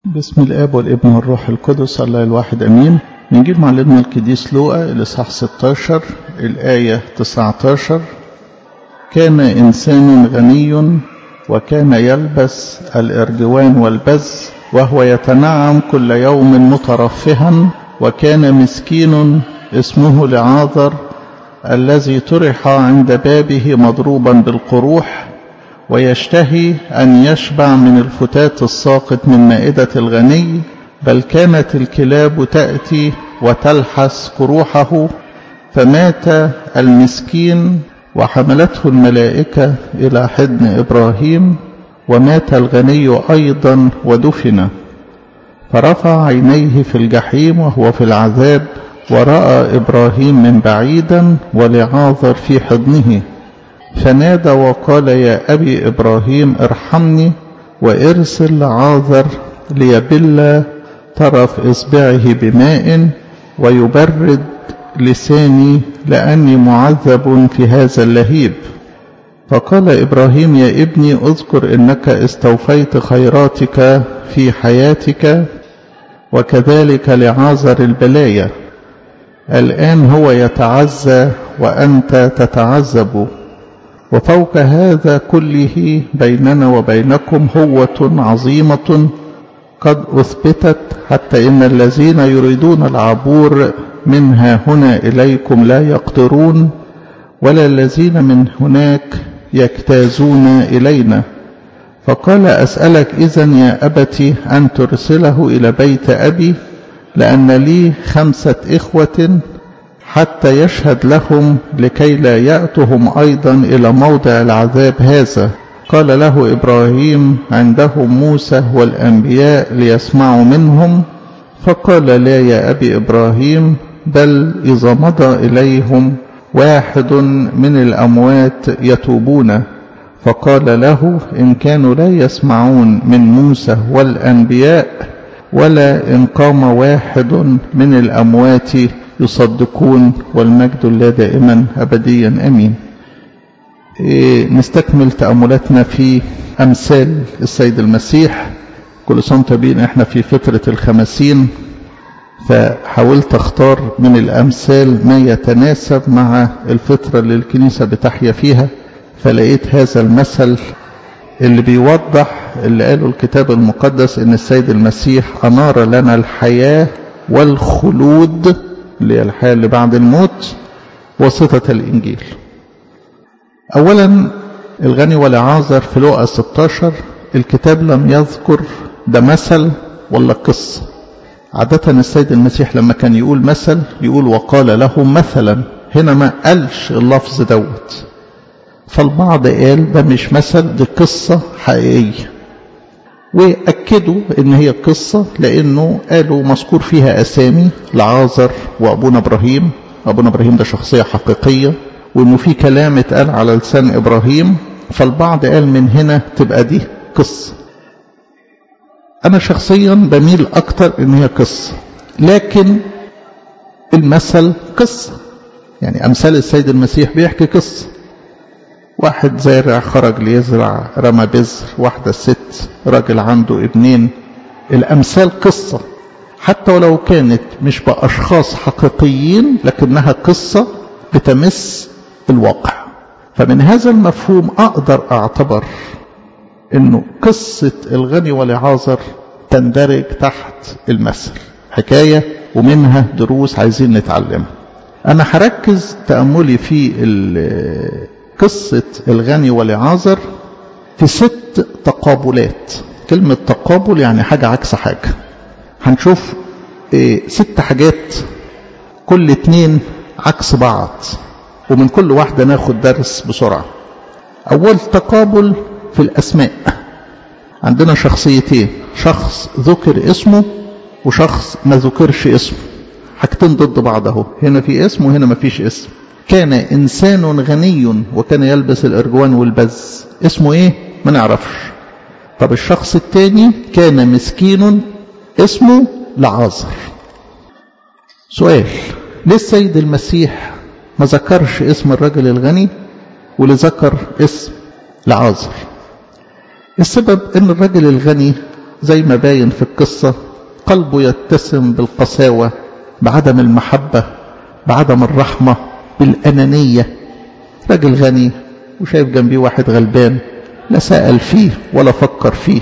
بسم الاب والابن والروح القدس الله الواحد امين نجيب معلمنا القديس لوقا الاصحاح 16 الايه 19 كان انسان غني وكان يلبس الارجوان والبز وهو يتنعم كل يوم مترفها وكان مسكين اسمه لعاذر الذي طرح عند بابه مضروبا بالقروح ويشتهي أن يشبع من الفتات الساقط من مائدة الغني بل كانت الكلاب تأتي وتلحس قروحه فمات المسكين وحملته الملائكة إلى حضن إبراهيم ومات الغني أيضا ودفن فرفع عينيه في الجحيم وهو في العذاب ورأى إبراهيم من بعيدا ولعاذر في حضنه فنادى وقال يا أبي إبراهيم ارحمني وارسل لعاذر ليبل طرف إصبعه بماء ويبرد لساني لأني معذب في هذا اللهيب فقال إبراهيم يا ابني اذكر إنك استوفيت خيراتك في حياتك وكذلك لعازر البلايا الآن هو يتعزى وأنت تتعذب وفوق هذا كله بيننا وبينكم هوة عظيمة قد أثبتت حتى إن الذين يريدون العبور منها هنا إليكم لا يقدرون ولا الذين من هناك يجتازون إلينا فقال أسألك إذا يا أبت أن ترسله إلى بيت أبي لأن لي خمسة إخوة حتى يشهد لهم لكي لا يأتهم أيضا إلى موضع العذاب هذا قال له إبراهيم عندهم موسى والأنبياء ليسمعوا منهم فقال لا يا أبي إبراهيم بل إذا مضى إليهم واحد من الأموات يتوبون فقال له إن كانوا لا يسمعون من موسى والأنبياء ولا إن قام واحد من الأموات يصدقون والمجد الله دائما أبديا أمين إيه نستكمل تأملاتنا في أمثال السيد المسيح كل سنة بين احنا في فترة الخمسين فحاولت اختار من الأمثال ما يتناسب مع الفترة اللي الكنيسة بتحيا فيها فلقيت هذا المثل اللي بيوضح اللي قاله الكتاب المقدس ان السيد المسيح أنار لنا الحياة والخلود اللي هي الحياة اللي بعد الموت وسطة الإنجيل أولا الغني والعازر في لوقا 16 الكتاب لم يذكر ده مثل ولا قصة عادة السيد المسيح لما كان يقول مثل يقول وقال له مثلا هنا ما قالش اللفظ دوت فالبعض قال ده مش مثل دي قصة حقيقية وأكدوا إن هي قصة لأنه قالوا مذكور فيها أسامي لعازر وأبونا إبراهيم أبونا إبراهيم ده شخصية حقيقية وإنه في كلام اتقال على لسان إبراهيم فالبعض قال من هنا تبقى دي قصة أنا شخصيا بميل أكتر إن هي قصة لكن المثل قصة يعني أمثال السيد المسيح بيحكي قصة واحد زارع خرج ليزرع رمى بذر واحدة ست راجل عنده ابنين الأمثال قصة حتى ولو كانت مش بأشخاص حقيقيين لكنها قصة بتمس الواقع فمن هذا المفهوم أقدر أعتبر أنه قصة الغني والعازر تندرج تحت المثل حكاية ومنها دروس عايزين نتعلمها أنا هركز تأملي في قصة الغني والعازر في ست تقابلات كلمة تقابل يعني حاجة عكس حاجة هنشوف إيه ست حاجات كل اتنين عكس بعض ومن كل واحدة ناخد درس بسرعة أول تقابل في الأسماء عندنا شخصيتين شخص ذكر اسمه وشخص ما ذكرش اسمه حاجتين ضد بعض اهو هنا في اسم وهنا ما فيش اسم كان إنسان غني وكان يلبس الأرجوان والبز اسمه إيه؟ ما نعرفش طب الشخص الثاني كان مسكين اسمه لعازر سؤال ليه السيد المسيح ما ذكرش اسم الرجل الغني واللي ذكر اسم لعازر السبب ان الرجل الغني زي ما باين في القصة قلبه يتسم بالقساوة بعدم المحبة بعدم الرحمة بالأنانية راجل غني وشايف جنبيه واحد غلبان لا سأل فيه ولا فكر فيه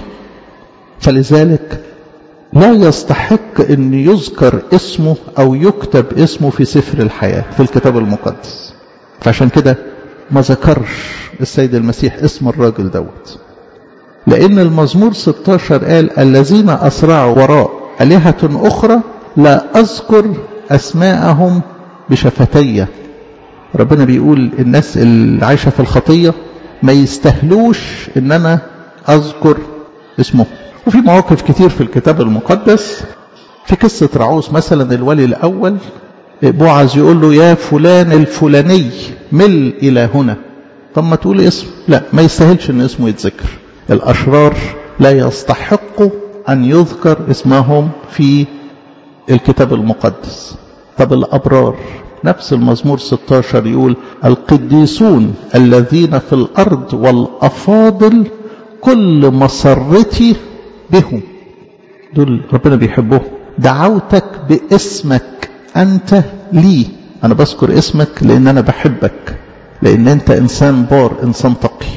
فلذلك لا يستحق أن يذكر اسمه أو يكتب اسمه في سفر الحياة في الكتاب المقدس فعشان كده ما ذكرش السيد المسيح اسم الراجل دوت لأن المزمور 16 قال الذين أسرعوا وراء آلهة أخرى لا أذكر أسماءهم بشفتي ربنا بيقول الناس اللي عايشة في الخطية ما يستهلوش ان انا اذكر اسمه وفي مواقف كتير في الكتاب المقدس في قصة رعوس مثلا الولي الاول بوعز يقول له يا فلان الفلاني مل الى هنا طب ما تقول اسم لا ما يستاهلش ان اسمه يتذكر الاشرار لا يستحقوا ان يذكر اسمهم في الكتاب المقدس طب الابرار نفس المزمور 16 يقول القديسون الذين في الأرض والأفاضل كل مسرتي بهم دول ربنا بيحبهم دعوتك باسمك أنت لي أنا بذكر اسمك لأن أنا بحبك لأن أنت إنسان بار إنسان تقي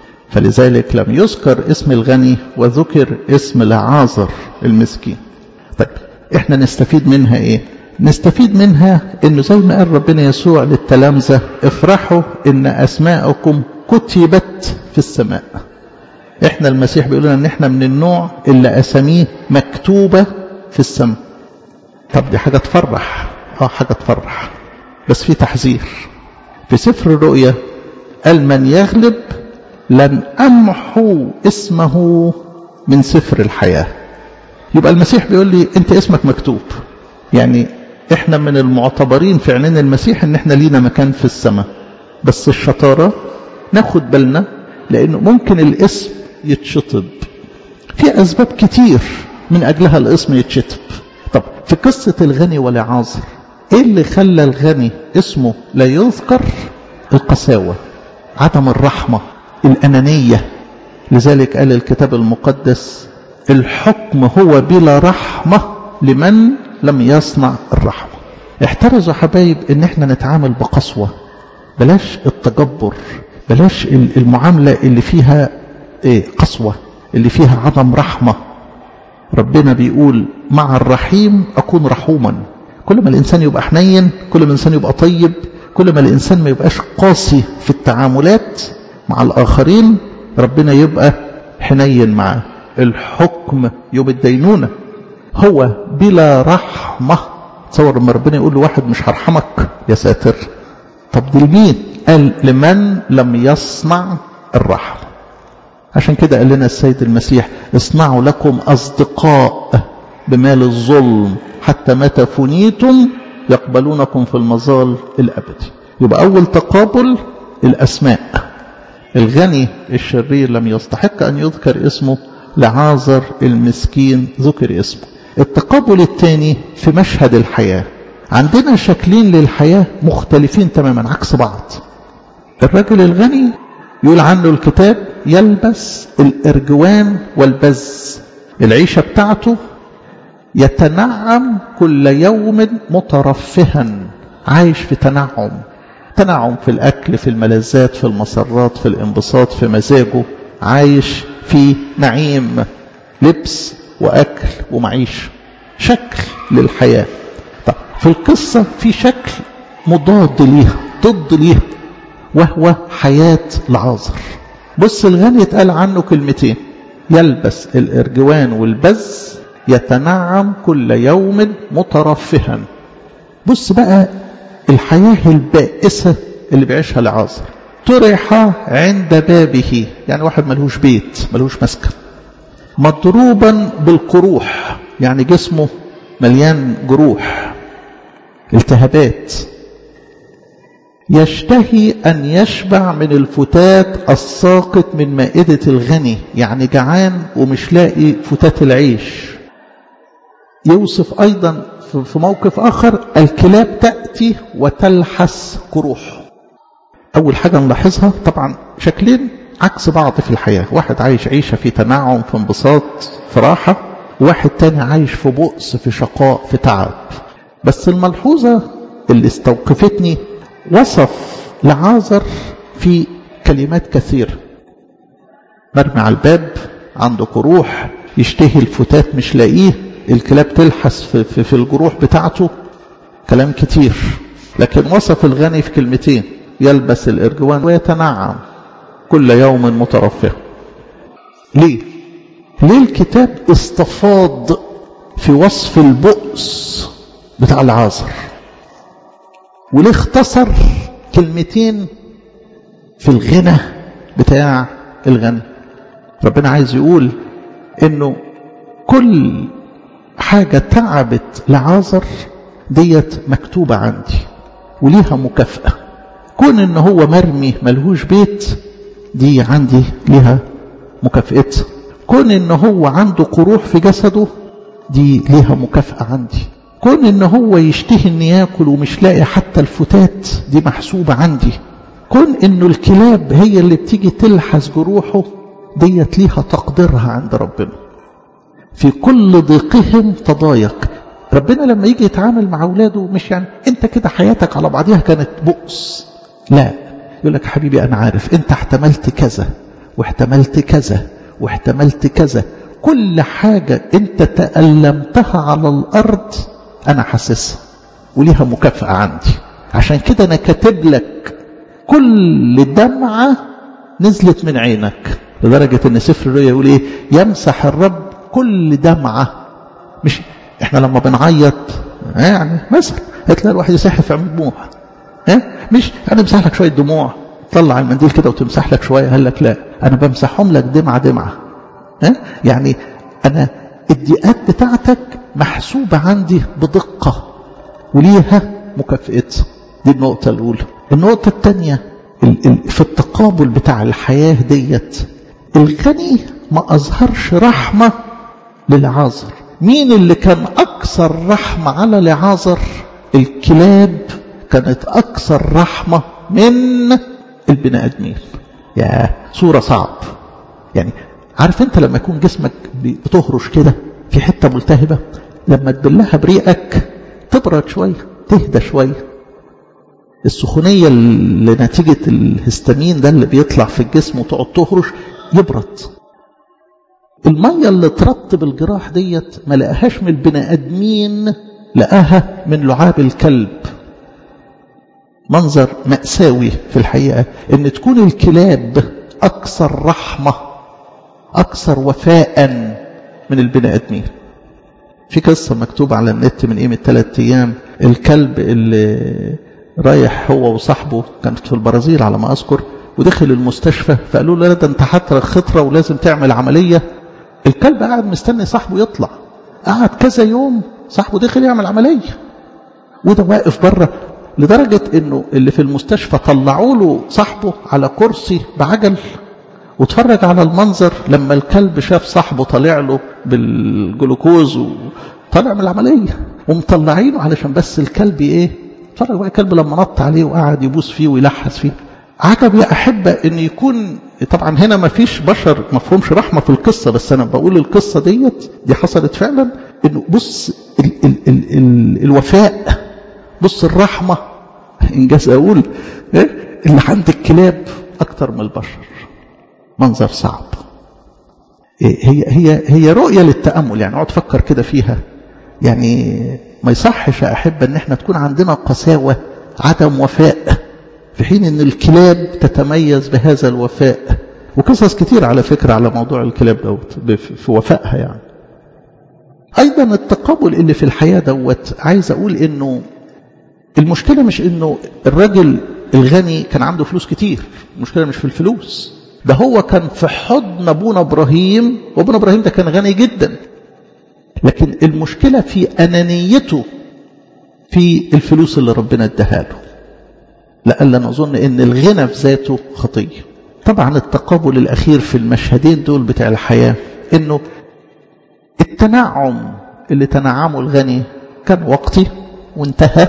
فلذلك لم يذكر اسم الغني وذكر اسم لعازر المسكين طيب احنا نستفيد منها ايه نستفيد منها انه زي ما قال ربنا يسوع للتلامذة افرحوا ان اسماءكم كتبت في السماء احنا المسيح بيقول لنا ان احنا من النوع اللي اساميه مكتوبة في السماء طب دي حاجة تفرح اه حاجة تفرح بس في تحذير في سفر الرؤيا قال من يغلب لن امحو اسمه من سفر الحياة يبقى المسيح بيقول لي انت اسمك مكتوب يعني احنا من المعتبرين في عينين المسيح ان احنا لينا مكان في السماء بس الشطارة ناخد بالنا لانه ممكن الاسم يتشطب في اسباب كتير من اجلها الاسم يتشطب طب في قصة الغني والعازر ايه اللي خلى الغني اسمه لا يذكر القساوة عدم الرحمة الانانية لذلك قال الكتاب المقدس الحكم هو بلا رحمة لمن لم يصنع الرحمة احترزوا حبايب ان احنا نتعامل بقسوة بلاش التجبر بلاش المعاملة اللي فيها ايه قسوة اللي فيها عدم رحمة ربنا بيقول مع الرحيم اكون رحوما كل ما الانسان يبقى حنين كل ما الانسان يبقى طيب كل ما الانسان ما يبقاش قاسي في التعاملات مع الاخرين ربنا يبقى حنين معاه الحكم يوم الدينونه هو بلا رحمة تصور لما ربنا يقول لواحد مش هرحمك يا ساتر طب دي لمين قال لمن لم يصنع الرحمة عشان كده قال لنا السيد المسيح اصنعوا لكم أصدقاء بمال الظلم حتى متى فنيتم يقبلونكم في المظال الأبدي يبقى أول تقابل الأسماء الغني الشرير لم يستحق أن يذكر اسمه لعازر المسكين ذكر اسمه التقابل الثاني في مشهد الحياة عندنا شكلين للحياة مختلفين تماما عكس بعض الرجل الغني يقول عنه الكتاب يلبس الارجوان والبز العيشة بتاعته يتنعم كل يوم مترفها عايش في تنعم تنعم في الأكل في الملذات في المسرات في الانبساط في مزاجه عايش في نعيم لبس وأكل ومعيشة شكل للحياة طب في القصة في شكل مضاد ليها ضد ليها وهو حياة العازر بص الغني اتقال عنه كلمتين يلبس الارجوان والبز يتنعم كل يوم مترفها بص بقى الحياة البائسة اللي بيعيشها العازر طرح عند بابه يعني واحد ملهوش بيت ملهوش مسكن مضروبا بالقروح يعني جسمه مليان جروح التهابات يشتهي أن يشبع من الفتات الساقط من مائدة الغني يعني جعان ومش لاقي فتات العيش يوصف أيضا في موقف آخر الكلاب تأتي وتلحس قروحه أول حاجة نلاحظها طبعا شكلين عكس بعض في الحياة واحد عايش عيشة في تنعم في انبساط في راحة واحد تاني عايش في بؤس في شقاء في تعب بس الملحوظة اللي استوقفتني وصف لعازر في كلمات كثيرة مرمي على الباب عنده جروح يشتهي الفتات مش لاقيه الكلاب تلحس في, في, في الجروح بتاعته كلام كتير لكن وصف الغني في كلمتين يلبس الارجوان ويتنعم كل يوم مترفه ليه ليه الكتاب استفاض في وصف البؤس بتاع العازر وليه اختصر كلمتين في الغنى بتاع الغني ربنا عايز يقول انه كل حاجة تعبت لعازر ديت مكتوبة عندي وليها مكافأة كون ان هو مرمي ملهوش بيت دي عندي ليها مكافئتها كون ان هو عنده قروح في جسده دي ليها مكافأة عندي كون ان هو يشتهي ان ياكل ومش لاقي حتى الفتات دي محسوبة عندي كون انه الكلاب هي اللي بتيجي تلحس جروحه ديت ليها تقديرها عند ربنا في كل ضيقهم تضايق ربنا لما يجي يتعامل مع اولاده مش يعني انت كده حياتك على بعضها كانت بؤس لا يقول لك حبيبي انا عارف انت احتملت كذا واحتملت كذا واحتملت كذا كل حاجة انت تألمتها على الارض انا حاسسها وليها مكافأة عندي عشان كده انا كاتب لك كل دمعة نزلت من عينك لدرجة ان سفر الرؤيا يقول ايه يمسح الرب كل دمعة مش احنا لما بنعيط يعني مثلا هتلاقي الواحد يسح في دموع ها مش انا امسح لك شويه دموع طلع المنديل كده وتمسح لك شويه قال لك لا انا بمسحهم لك دمعه دمعه ها يعني انا الضيقات بتاعتك محسوبه عندي بدقه وليها مكافئتها دي النقطه الاولى النقطه الثانيه في التقابل بتاع الحياه ديت الغني ما اظهرش رحمه للعازر مين اللي كان أكثر رحمة على لعازر الكلاب كانت أكثر رحمة من البني آدمين يا صورة صعب يعني عارف انت لما يكون جسمك بتهرش كده في حتة ملتهبة لما تبلها بريقك تبرد شوية تهدى شوية السخونية اللي نتيجة الهستامين ده اللي بيطلع في الجسم وتقعد تهرش يبرد المية اللي ترطب الجراح ديت ما لقاهاش من البني ادمين لقاها من لعاب الكلب منظر مأساوي في الحقيقة ان تكون الكلاب اكثر رحمة اكثر وفاء من البني ادمين في قصة مكتوبة على النت من قيمة ثلاثة ايام الكلب اللي رايح هو وصاحبه كانت في البرازيل على ما اذكر ودخل المستشفى فقالوا له لا ده انت هترك خطرة ولازم تعمل عملية الكلب قاعد مستني صاحبه يطلع قعد كذا يوم صاحبه دخل يعمل عملية وده واقف بره لدرجة انه اللي في المستشفى طلعوا له صاحبه على كرسي بعجل واتفرج على المنظر لما الكلب شاف صاحبه طالع له بالجلوكوز وطالع من العملية ومطلعينه علشان بس الكلب ايه اتفرج بقى الكلب لما نط عليه وقعد يبوس فيه ويلحس فيه عجب يا أحبة أن يكون طبعا هنا ما فيش بشر ما فهمش رحمة في القصة بس أنا بقول القصة ديت دي حصلت فعلا أنه بص ال ال ال ال الوفاء بص الرحمة إنجاز أقول إيه؟ اللي عند الكلاب أكتر من البشر منظر صعب هي هي هي رؤية للتأمل يعني اقعد فكر كده فيها يعني ما يصحش يا أحبة أن احنا تكون عندنا قساوة عدم وفاء في حين ان الكلاب تتميز بهذا الوفاء وقصص كتير على فكرة على موضوع الكلاب دوت في وفائها يعني ايضا التقابل اللي في الحياة دوت عايز اقول انه المشكلة مش انه الراجل الغني كان عنده فلوس كتير المشكلة مش في الفلوس ده هو كان في حضن ابونا ابراهيم وابونا ابراهيم ده كان غني جدا لكن المشكلة في انانيته في الفلوس اللي ربنا اداها له لألا نظن ان الغنى في ذاته خطية طبعا التقابل الأخير في المشهدين دول بتاع الحياة انه التنعم اللي تنعمه الغني كان وقتي وانتهى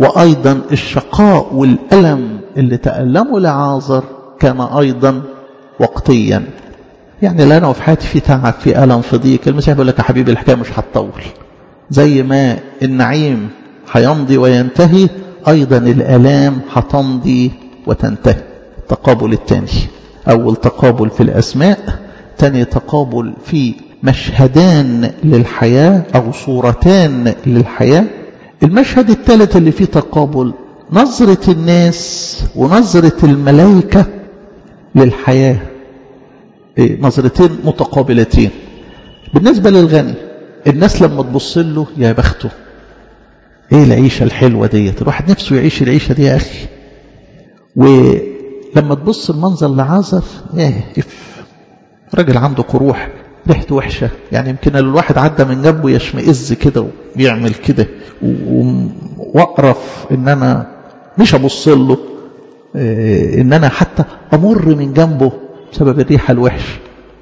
وأيضا الشقاء والألم اللي تألمه لعازر كان أيضا وقتيا يعني لا أنا في حياتي في تعب في ألم في ضيق المسيح بيقول لك يا حبيبي الحكاية مش هتطول زي ما النعيم هيمضي وينتهي أيضا الآلام هتمضي وتنتهي التقابل الثاني أول تقابل في الأسماء ثاني تقابل في مشهدان للحياة أو صورتان للحياة المشهد الثالث اللي فيه تقابل نظرة الناس ونظرة الملائكة للحياة إيه نظرتين متقابلتين بالنسبة للغني الناس لما تبص له يا بخته ايه العيشة الحلوة ديت الواحد نفسه يعيش العيشة دي يا اخي ولما تبص المنظر لعازر ايه اف راجل عنده قروح ريحته وحشة يعني يمكن الواحد عدى من جنبه يشمئز كده ويعمل كده واقرف ان انا مش ابص له إيه ان انا حتى امر من جنبه بسبب الريحة الوحش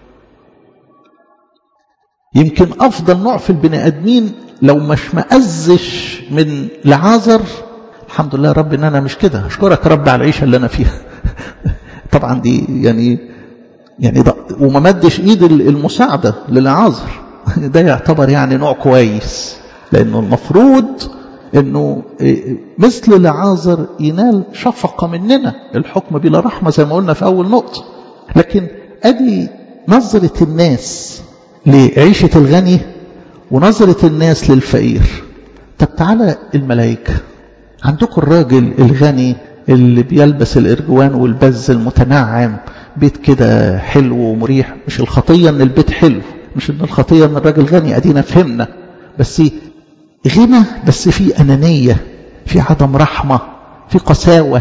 يمكن افضل نوع في البني ادمين لو مش مأزش من لعازر الحمد لله يا رب ان انا مش كده اشكرك يا رب على العيشه اللي انا فيها طبعا دي يعني يعني ده وما مدش ايد المساعده للعازر ده يعتبر يعني نوع كويس لانه المفروض انه مثل لعازر ينال شفقه مننا الحكم بلا رحمه زي ما قلنا في اول نقطه لكن ادي نظره الناس لعيشه الغني ونظرة الناس للفقير طب تعالى الملائكة عندكم الراجل الغني اللي بيلبس الإرجوان والبز المتنعم بيت كده حلو ومريح مش الخطية ان البيت حلو مش ان الخطية ان الراجل غني ادينا فهمنا بس غنى بس في أنانية في عدم رحمة في قساوة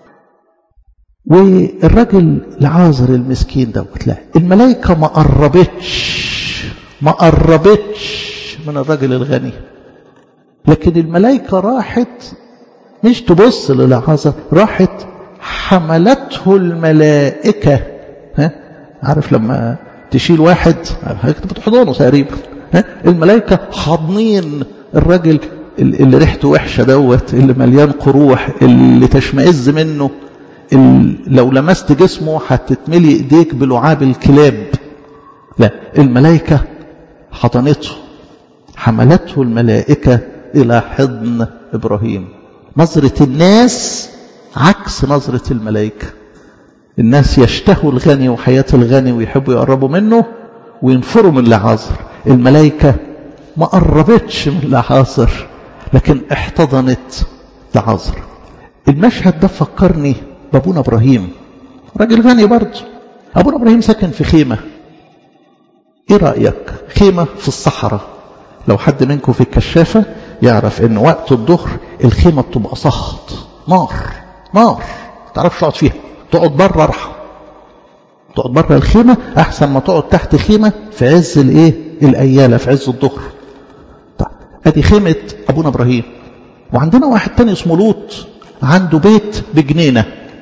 والراجل العازر المسكين دوت لا الملائكة ما قربتش ما قربتش من الرجل الغني لكن الملائكة راحت مش تبص للعازر راحت حملته الملائكة ها عارف لما تشيل واحد بتحضنه تقريبا ها الملائكة حاضنين الراجل اللي ريحته وحشة دوت اللي مليان قروح اللي تشمئز منه لو لمست جسمه هتتملي ايديك بلعاب الكلاب لا الملائكة حضنته حملته الملائكة إلى حضن إبراهيم نظرة الناس عكس نظرة الملائكة الناس يشتهوا الغني وحياة الغني ويحبوا يقربوا منه وينفروا من لعازر الملائكة ما قربتش من لعازر لكن احتضنت لعازر المشهد ده فكرني بابونا ابراهيم راجل غني برضه ابونا ابراهيم ساكن في خيمه ايه رايك خيمه في الصحراء لو حد منكم في الكشافه يعرف ان وقت الظهر الخيمه بتبقى صخط نار نار ما تعرفش تقعد فيها تقعد بره ارحم تقعد بره الخيمه احسن ما تقعد تحت خيمه في عز الايه الاياله في عز الظهر طيب ادي خيمه ابونا ابراهيم وعندنا واحد تاني اسمه لوط عنده بيت بجنينه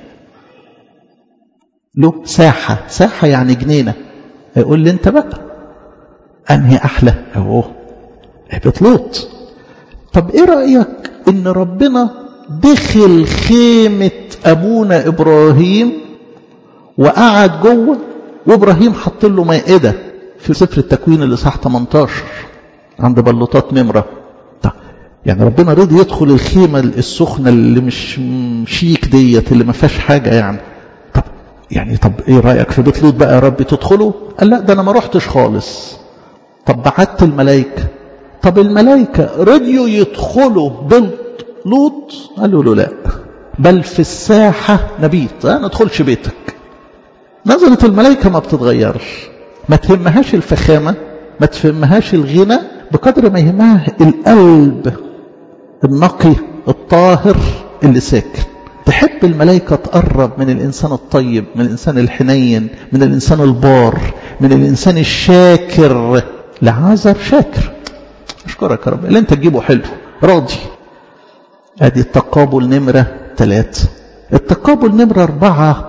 له ساحه ساحه يعني جنينه يقول لي انت بقى انهي احلى اهو بيت لوط طب ايه رايك ان ربنا دخل خيمه ابونا ابراهيم وقعد جوه وابراهيم حط له مائده في سفر التكوين اللي صح 18 عند بلوطات نمره طب يعني ربنا رضي يدخل الخيمه السخنه اللي مش شيك ديت اللي ما فيهاش حاجه يعني طب يعني طب ايه رايك في بيت لوط بقى يا رب تدخله قال لا ده انا ما رحتش خالص طب بعت الملائكه طب الملائكه رضيوا يدخلوا بيت لوط قالوا له لا بل في الساحه نبيت ما ندخلش بيتك نظرة الملائكة ما بتتغيرش ما تهمهاش الفخامة ما تهمهاش الغنى بقدر ما يهمها القلب النقي الطاهر اللي ساكن تحب الملائكة تقرب من الإنسان الطيب من الإنسان الحنين من الإنسان البار من الإنسان الشاكر لعازر شاكر أشكرك يا رب اللي أنت تجيبه حلو راضي أدي التقابل نمرة ثلاثة التقابل نمرة أربعة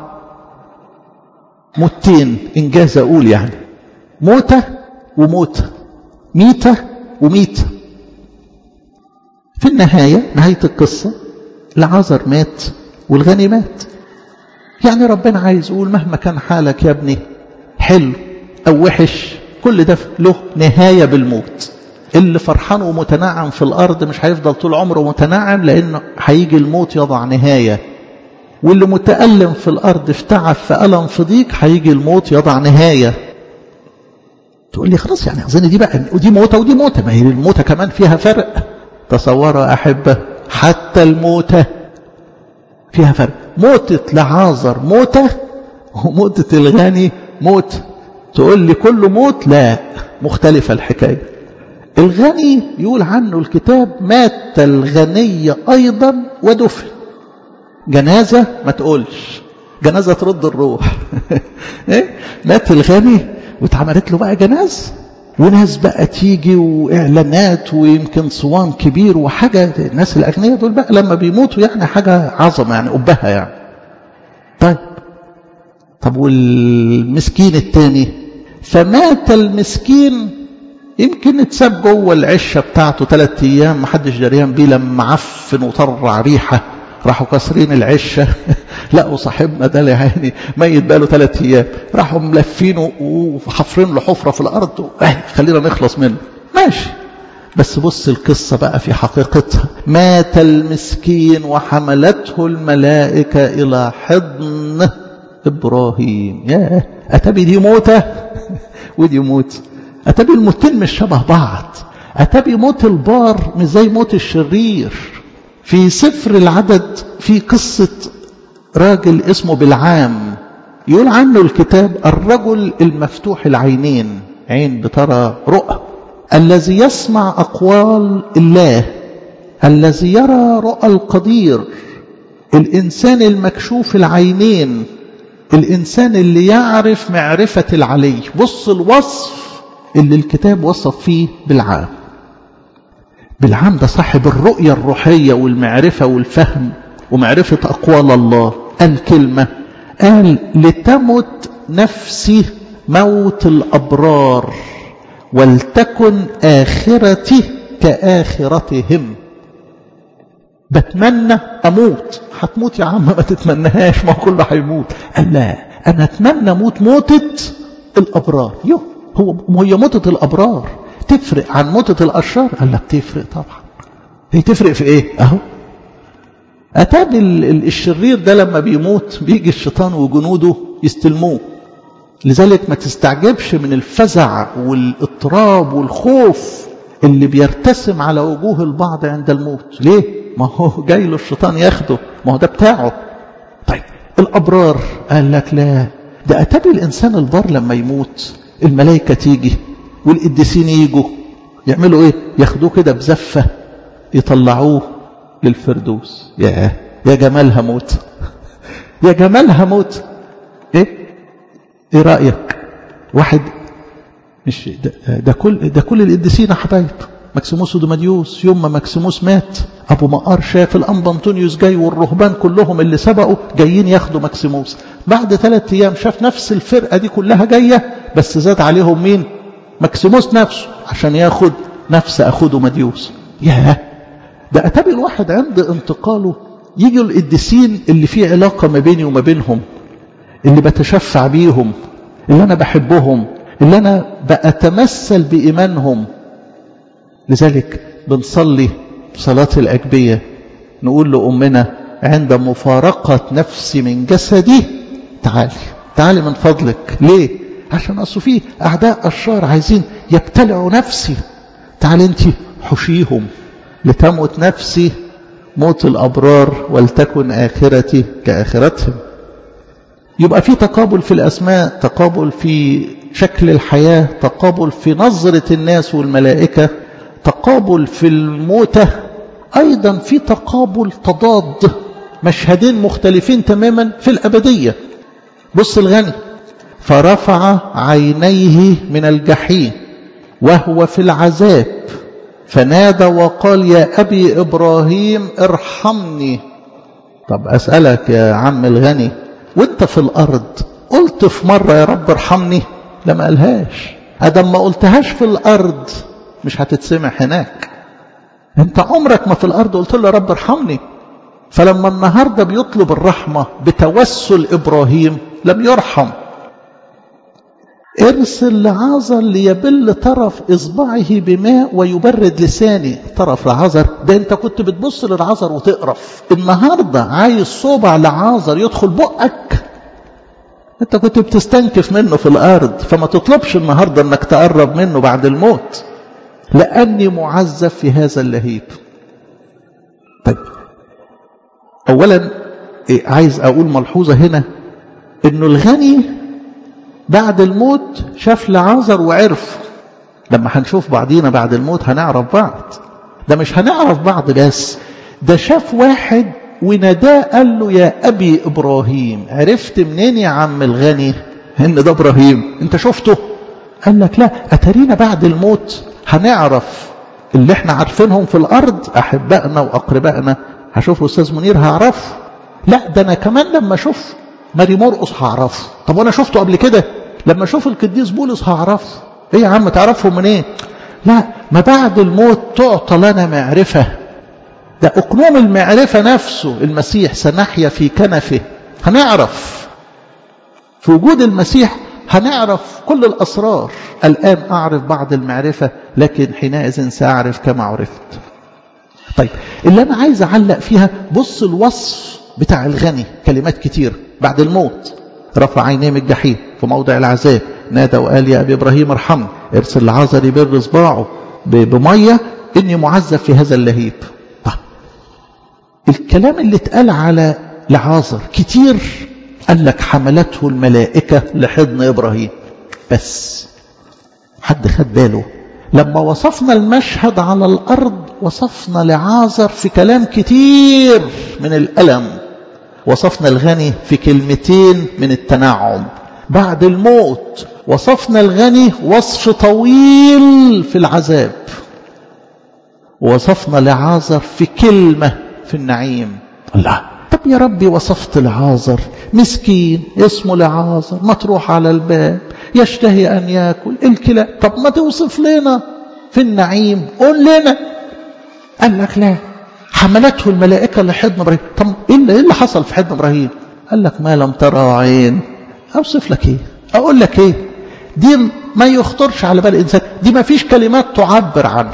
موتين إنجاز أقول يعني موتة وموتة ميتة وميتة في النهاية نهاية القصة العذر مات والغني مات يعني ربنا عايز يقول مهما كان حالك يا ابني حلو أو وحش كل ده له نهاية بالموت اللي فرحان ومتنعم في الأرض مش هيفضل طول عمره متنعم لأنه هيجي الموت يضع نهاية واللي متألم في الأرض في تعب في ألم في ضيق هيجي الموت يضع نهاية تقول لي خلاص يعني أظن دي بقى ودي موتة ودي موتة ما هي الموتة كمان فيها فرق تصوروا أحبة حتى الموتة فيها فرق موتة لعازر موتة وموتة الغني موت تقول لي كله موت لا مختلفة الحكاية الغني يقول عنه الكتاب مات الغني أيضا ودفن جنازة ما تقولش جنازة ترد الروح إيه؟ مات الغني واتعملت له بقى جنازة وناس بقى تيجي واعلانات ويمكن صوان كبير وحاجة الناس الأغنياء دول بقى لما بيموتوا يعني حاجة عظمة يعني أبها يعني طيب طب والمسكين التاني فمات المسكين يمكن اتساب جوه العشه بتاعته ثلاث ايام محدش دريان بيه لما عفن وطرع ريحه راحوا كاسرين العشه لقوا صاحبنا ده يعني ميت بقاله ثلاث ايام راحوا ملفينه وحفرين له حفره في الارض اه خلينا نخلص منه ماشي بس بص القصه بقى في حقيقتها مات المسكين وحملته الملائكه الى حضن ابراهيم ياه اتبي دي موته ودي موت أتبي الموتين مش شبه بعض أتبي موت البار مش زي موت الشرير في سفر العدد في قصة راجل اسمه بالعام يقول عنه الكتاب الرجل المفتوح العينين عين بترى رؤى الذي يسمع أقوال الله الذي يرى رؤى القدير الإنسان المكشوف العينين الإنسان اللي يعرف معرفة العلي بص الوصف اللي الكتاب وصف فيه بالعام بالعام ده صاحب الرؤية الروحية والمعرفة والفهم ومعرفة أقوال الله قال كلمة قال لتمت نفسي موت الأبرار ولتكن آخرتي كآخرتهم بتمنى أموت هتموت يا عم ما تتمنهاش ما كله هيموت قال لا أنا أتمنى أموت موتة الأبرار يوه هو هي موتة الأبرار تفرق عن موتة الأشرار قال لك تفرق طبعا هي تفرق في إيه أهو أتاب الشرير ده لما بيموت بيجي الشيطان وجنوده يستلموه لذلك ما تستعجبش من الفزع والاضطراب والخوف اللي بيرتسم على وجوه البعض عند الموت ليه ما هو جاي له الشيطان ياخده ما هو ده بتاعه طيب الأبرار قال لك لا ده أتابي الإنسان البار لما يموت الملائكة تيجي والقديسين يجوا يعملوا ايه ياخدوه كده بزفة يطلعوه للفردوس يا يا جمالها موت يا جمالها موت ايه ايه رأيك واحد مش ده, ده كل ده كل القديسين حبايب مكسيموس ودمديوس يوم ما مكسيموس مات ابو مقار شاف الانبا انطونيوس جاي والرهبان كلهم اللي سبقوا جايين ياخدوا مكسيموس بعد ثلاث ايام شاف نفس الفرقه دي كلها جايه بس زاد عليهم مين مكسيموس نفسه عشان ياخد نفس اخوه دمديوس ياه ده اتابع الواحد عند انتقاله يجوا القديسين اللي فيه علاقه ما بيني وما بينهم اللي بتشفع بيهم اللي انا بحبهم اللي انا بأتمثل بإيمانهم لذلك بنصلي صلاة الأجبية نقول لأمنا عند مفارقة نفسي من جسدي تعالي تعالي من فضلك ليه عشان أصل فيه أعداء أشرار عايزين يبتلعوا نفسي تعالي أنت حشيهم لتموت نفسي موت الأبرار ولتكن آخرتي كآخرتهم يبقى في تقابل في الأسماء تقابل في شكل الحياة تقابل في نظرة الناس والملائكة تقابل في الموتة أيضا في تقابل تضاد مشهدين مختلفين تماما في الأبدية بص الغني فرفع عينيه من الجحيم وهو في العذاب فنادى وقال يا أبي إبراهيم ارحمني طب أسألك يا عم الغني وانت في الأرض قلت في مرة يا رب ارحمني لما قالهاش أدم ما قلتهاش في الأرض مش هتتسمع هناك انت عمرك ما في الأرض قلت له يا رب ارحمني فلما النهاردة بيطلب الرحمة بتوسل إبراهيم لم يرحم ارسل لعازر ليبل طرف إصبعه بماء ويبرد لساني طرف لعازر ده انت كنت بتبص للعازر وتقرف النهاردة عايز صوبع لعازر يدخل بقك انت كنت بتستنكف منه في الارض فما تطلبش النهاردة انك تقرب منه بعد الموت لاني معذب في هذا اللهيب طيب اولا إيه عايز اقول ملحوظة هنا انه الغني بعد الموت شاف لعازر وعرف لما هنشوف بعضينا بعد الموت هنعرف بعض ده مش هنعرف بعض بس ده شاف واحد وناداه قال له يا أبي إبراهيم عرفت منين يا عم الغني إن ده إبراهيم أنت شفته قال لك لا أترينا بعد الموت هنعرف اللي احنا عارفينهم في الأرض أحبائنا وأقربائنا هشوف أستاذ منير هعرفه لا ده أنا كمان لما أشوف ماري مرقص هعرفه طب وأنا شفته قبل كده لما أشوف القديس بولس هعرفه إيه يا عم تعرفهم منين إيه؟ لا ما بعد الموت تعطى لنا معرفة ده أقنوم المعرفة نفسه المسيح سنحيا في كنفه هنعرف في وجود المسيح هنعرف كل الأسرار الآن أعرف بعض المعرفة لكن حينئذ سأعرف كما عرفت طيب اللي أنا عايز أعلق فيها بص الوصف بتاع الغني كلمات كتير بعد الموت رفع عينيه من الجحيم في موضع العذاب نادى وقال يا أبي إبراهيم ارحمني ارسل العذر يبر صباعه بمية إني معذب في هذا اللهيب الكلام اللي اتقال على لعازر كتير قال لك حملته الملائكة لحضن إبراهيم بس حد خد باله لما وصفنا المشهد على الأرض وصفنا لعازر في كلام كتير من الألم وصفنا الغني في كلمتين من التنعم بعد الموت وصفنا الغني وصف طويل في العذاب وصفنا لعازر في كلمة في النعيم الله طب يا ربي وصفت لعازر مسكين اسمه لعازر مطروح على الباب يشتهي أن يأكل الكلى طب ما توصف لنا في النعيم قول لنا قال لك لا حملته الملائكة لحضن إبراهيم طب إيه اللي حصل في حضن إبراهيم قال لك ما لم ترى عين أوصف لك إيه أقول لك إيه دي ما يخطرش على بال الإنسان دي ما فيش كلمات تعبر عنه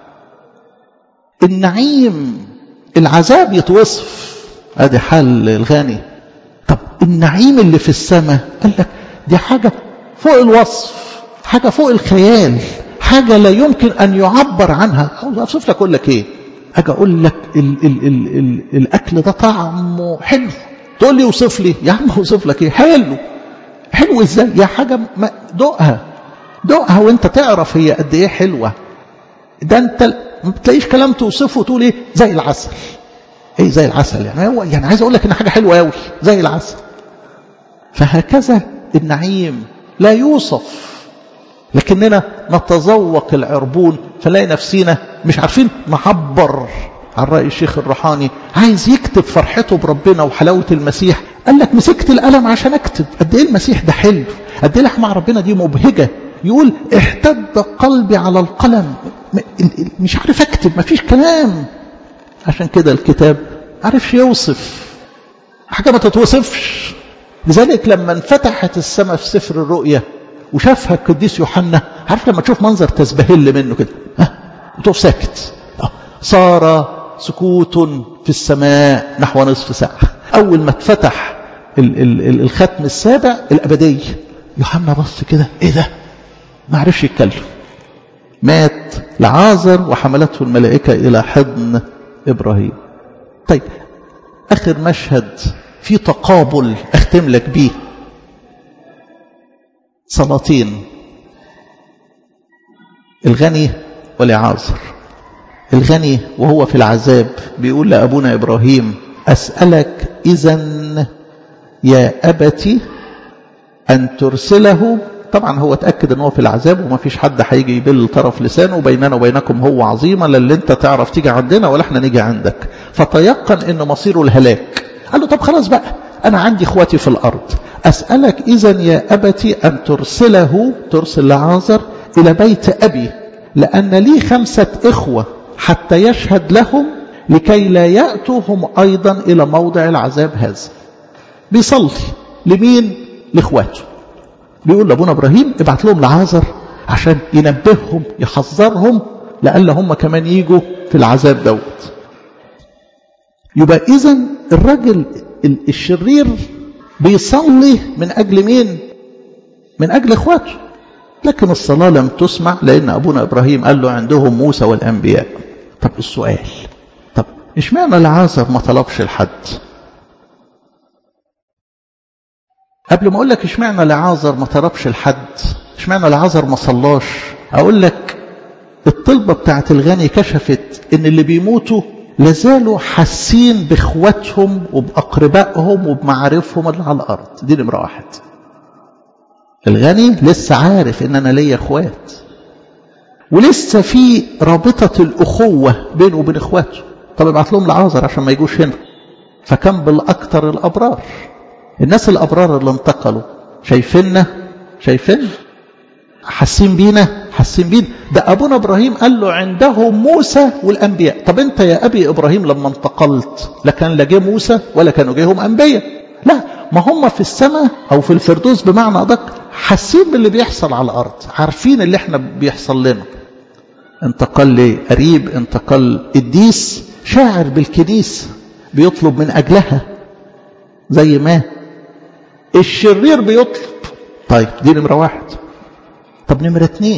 النعيم العذاب يتوصف ادي حال الغني طب النعيم اللي في السماء قال لك دي حاجة فوق الوصف حاجة فوق الخيال حاجة لا يمكن أن يعبر عنها أوصف لك أقول لك إيه أجي أقول لك ال ال ال ال الأكل ده طعمه حلو تقول لي اوصف لي يا عم اوصف لك إيه حلو حلو إزاي يا حاجة ما دوقها دوقها وانت تعرف هي قد إيه حلوة ده انت ما بتلاقيش كلام توصفه تقول ايه زي العسل ايه زي العسل يعني هو يعني عايز اقول لك ان حاجه حلوه قوي زي العسل فهكذا النعيم لا يوصف لكننا نتذوق العربون فنلاقي نفسينا مش عارفين نعبر عن رأي الشيخ الروحاني عايز يكتب فرحته بربنا وحلاوة المسيح قال لك مسكت القلم عشان اكتب قد ايه المسيح ده حلو قد ايه لحمة ربنا دي مبهجة يقول احتد قلبي على القلم مش عارف اكتب ما فيش كلام عشان كده الكتاب عارفش يوصف حاجة ما تتوصفش لذلك لما انفتحت السماء في سفر الرؤيا وشافها القديس يوحنا عارف لما تشوف منظر تزبهل منه كده ها وتقف ساكت صار سكوت في السماء نحو نصف ساعة أول ما اتفتح ال ال الختم السابع الأبدية يوحنا بص كده ايه ده ما عرفش يتكلم مات لعازر وحملته الملائكة إلى حضن إبراهيم طيب آخر مشهد في تقابل أختم لك بيه صلاتين الغني ولعازر الغني وهو في العذاب بيقول لأبونا إبراهيم أسألك إذا يا أبتي أن ترسله طبعا هو اتأكد ان هو في العذاب وما فيش حد هيجي يبل طرف لسانه بيننا وبينكم هو عظيمة لا اللي انت تعرف تيجي عندنا ولا احنا نيجي عندك فتيقن ان مصيره الهلاك قال له طب خلاص بقى انا عندي اخواتي في الارض اسألك اذا يا ابتي ان ترسله ترسل لعازر الى بيت ابي لان لي خمسة اخوة حتى يشهد لهم لكي لا يأتوا هم أيضا إلى موضع العذاب هذا بيصلي لمين لإخواته بيقول لأبونا إبراهيم ابعت لهم لعازر عشان ينبههم يحذرهم لألا هم كمان يجوا في العذاب دوت يبقى إذا الراجل الشرير بيصلي من أجل مين من أجل إخواته لكن الصلاة لم تسمع لأن أبونا إبراهيم قال له عندهم موسى والأنبياء طب السؤال طب اشمعنى العازر ما طلبش لحد قبل ما اقول لك اشمعنى العازر ما طلبش لحد اشمعنى العازر ما صلاش اقول لك الطلبه بتاعت الغني كشفت ان اللي بيموتوا لازالوا حاسين باخواتهم وباقربائهم وبمعارفهم اللي على الارض دي نمره واحد الغني لسه عارف ان انا ليا اخوات ولسه في رابطه الاخوه بينه وبين اخواته طب ابعت لهم العازر عشان ما يجوش هنا فكان بالاكثر الابرار الناس الابرار اللي انتقلوا شايفيننا شايفين حاسين بينا حاسين بينا ده ابونا ابراهيم قال له عندهم موسى والانبياء طب انت يا ابي ابراهيم لما انتقلت لا كان لا جه موسى ولا كانوا جيهم انبياء لا ما هم في السماء او في الفردوس بمعنى ادق حاسين باللي بيحصل على الارض عارفين اللي احنا بيحصل لنا انتقل لي قريب انتقل قديس شاعر بالكنيسه بيطلب من اجلها زي ما الشرير بيطلب طيب دي نمرة واحد طب نمرة اتنين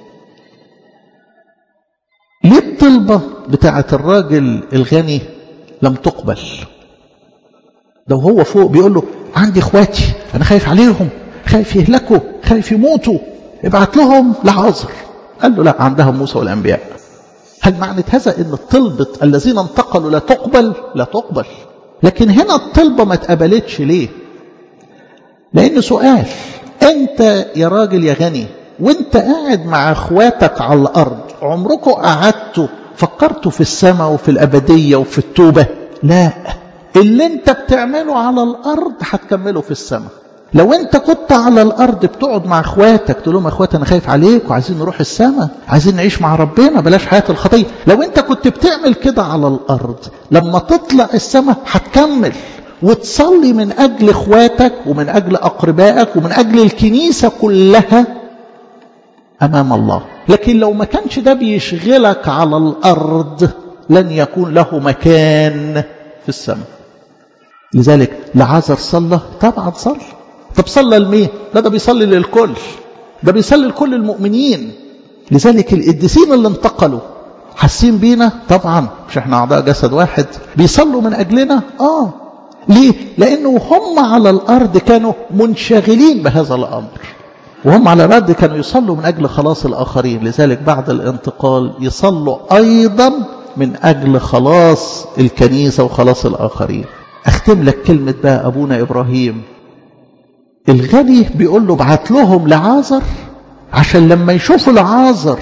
ليه الطلبة بتاعة الراجل الغني لم تقبل ده وهو فوق بيقول له عندي اخواتي انا خايف عليهم خايف يهلكوا خايف يموتوا ابعت لهم لعازر قال له لا عندهم موسى والانبياء هل معنى هذا ان الطلبة الذين انتقلوا لا تقبل لا تقبل لكن هنا الطلبة ما اتقبلتش ليه لان سؤال انت يا راجل يا غني وانت قاعد مع اخواتك على الارض عمركم قعدتوا فكرتوا في السماء وفي الابدية وفي التوبة لا اللي انت بتعمله على الارض هتكمله في السماء لو انت كنت على الارض بتقعد مع اخواتك تقول لهم اخوات انا خايف عليك وعايزين نروح السماء عايزين نعيش مع ربنا بلاش حياه الخطيه لو انت كنت بتعمل كده على الارض لما تطلع السماء هتكمل وتصلي من اجل اخواتك ومن اجل اقربائك ومن اجل الكنيسه كلها امام الله لكن لو ما كانش ده بيشغلك على الارض لن يكون له مكان في السماء لذلك لعازر صلى طبعا صلى طب صلى لمين لا ده بيصلي للكل ده بيصلي لكل المؤمنين لذلك القديسين اللي انتقلوا حاسين بينا طبعا مش احنا اعضاء جسد واحد بيصلوا من اجلنا اه ليه لانه هم على الارض كانوا منشغلين بهذا الامر وهم على الارض كانوا يصلوا من اجل خلاص الاخرين لذلك بعد الانتقال يصلوا ايضا من اجل خلاص الكنيسه وخلاص الاخرين اختم لك كلمه بقى ابونا ابراهيم الغني بيقول له ابعت لهم لعازر عشان لما يشوفوا لعازر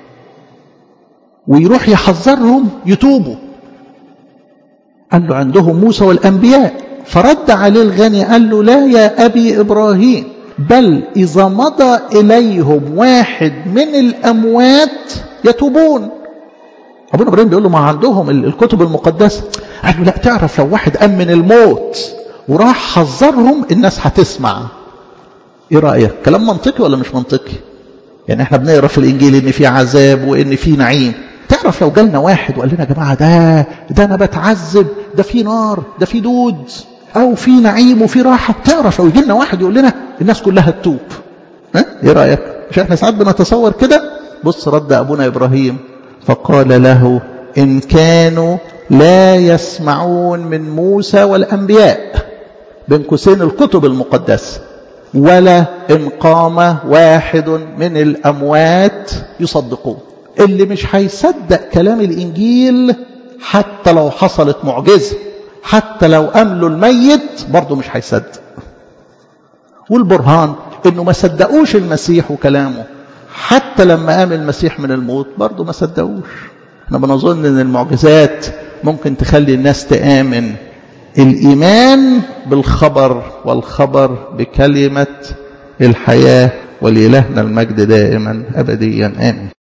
ويروح يحذرهم يتوبوا قال له عندهم موسى والأنبياء فرد عليه الغني قال له لا يا أبي إبراهيم بل إذا مضى إليهم واحد من الأموات يتوبون أبونا إبراهيم بيقول له ما عندهم الكتب المقدسة قال له لا تعرف لو واحد قام من الموت وراح حذرهم الناس هتسمع ايه رايك كلام منطقي ولا مش منطقي يعني احنا بنقرا في الانجيل ان في عذاب وان في نعيم تعرف لو جالنا واحد وقال لنا يا جماعه ده ده انا بتعذب ده في نار ده في دود او في نعيم وفي راحه تعرف لو يجي لنا واحد يقول لنا الناس كلها تتوب ها ايه رايك مش احنا ساعات بنتصور كده بص رد ابونا ابراهيم فقال له ان كانوا لا يسمعون من موسى والانبياء بين قوسين الكتب المقدسة ولا إن قام واحد من الأموات يصدقون اللي مش هيصدق كلام الإنجيل حتى لو حصلت معجزة حتى لو أملوا الميت برضه مش هيصدق والبرهان إنه ما صدقوش المسيح وكلامه حتى لما قام المسيح من الموت برضه ما صدقوش احنا بنظن ان المعجزات ممكن تخلي الناس تآمن الإيمان بالخبر والخبر بكلمة الحياة ولإلهنا المجد دائما أبديا آمين